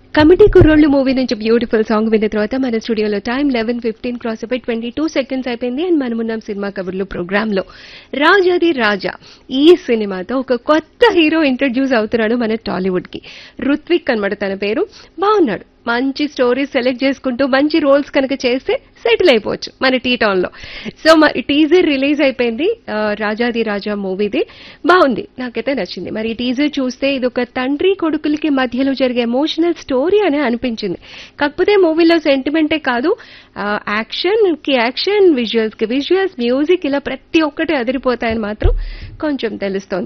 committee కుర్రోళ్ళు movie నుంచి beautiful song విన్న తర్వాత మన స్టూడియోలో టైం లెవెన్ ఫిఫ్టీన్ క్రాస్ అయిపోయి ట్వంటీ టూ సెకండ్స్ అయిపోయింది అండ్ మనమున్నాం సినిమా కబుర్లు ప్రోగ్రామ్ లో రాజాది రాజా ఈ సినిమాతో ఒక కొత్త హీరో ఇంట్రడ్యూస్ అవుతున్నాడు మన టాలీవుడ్ కి రుత్విక్ అనమాట తన పేరు బాగున్నాడు మంచి స్టోరీస్ సెలెక్ట్ చేసుకుంటూ మంచి రోల్స్ కనుక చేస్తే సెటిల్ అయిపోవచ్చు మన టీ టౌన్ లో సో మరి టీజర్ రిలీజ్ అయిపోయింది ఆ, రాజాది రాజా మూవీది బాగుంది నాకైతే నచ్చింది మరి ఈ టీజర్ చూస్తే ఇది ఒక తండ్రి కొడుకులకి మధ్యలో జరిగే ఎమోషనల్ స్టోరీ అనే అనిపించింది కాకపోతే మూవీలో సెంటిమెంటే కాదు యాక్షన్ కి యాక్షన్ విజువల్స్ కి విజువల్స్ మ్యూజిక్ ఇలా ప్రతి ఒక్కటి అదిరిపోతాయని మాత్రం కొంచెం తెలుస్తోంది